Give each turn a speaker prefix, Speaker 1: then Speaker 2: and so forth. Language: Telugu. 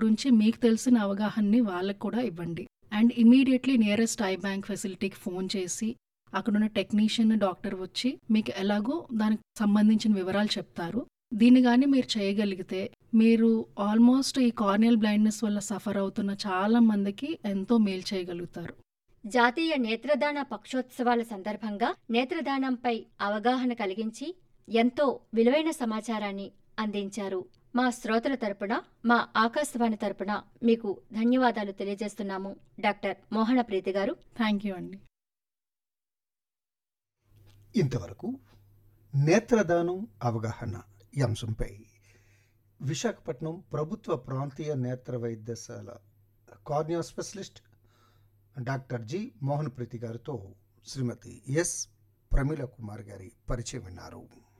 Speaker 1: గురించి మీకు తెలిసిన అవగాహనని వాళ్ళకి కూడా ఇవ్వండి and immediately nearest eye bank ఫెసిలిటీకి ఫోన్ చేసి అక్కడున్న టెక్నీషియన్ డాక్టర్ వచ్చి మీకు ఎలాగో దానికి సంబంధించిన వివరాలు చెప్తారు దీన్ని కానీ మీరు చేయగలిగితే మీరు ఆల్మోస్ట్ ఈ కార్నియల్ బ్లైండ్నెస్ వల్ల సఫర్ అవుతున్న చాలా మందికి ఎంతో మేలు చేయగలుగుతారు
Speaker 2: జాతీయ నేత్రదాన పక్షోత్సవాల సందర్భంగా నేత్రదానంపై అవగాహన కలిగించి ఎంతో విలువైన సమాచారాన్ని అందించారు మా శ్రోతల తరపున మా ఆకాశవాణి తరపున మీకు ధన్యవాదాలు తెలియజేస్తున్నాము డాక్టర్ మోహన ప్రీతి గారు
Speaker 1: థ్యాంక్ యూ అండి
Speaker 3: ఇంతవరకు నేత్రదానం అవగాహన ఈ అంశంపై విశాఖపట్నం ప్రభుత్వ ప్రాంతీయ నేత్ర వైద్యశాల cornea specialist doctor G Mohan Preethi గారితో శ్రీమతి ఎస్ ప్రమీల కుమార్ గారి పరిచయం విన్నారు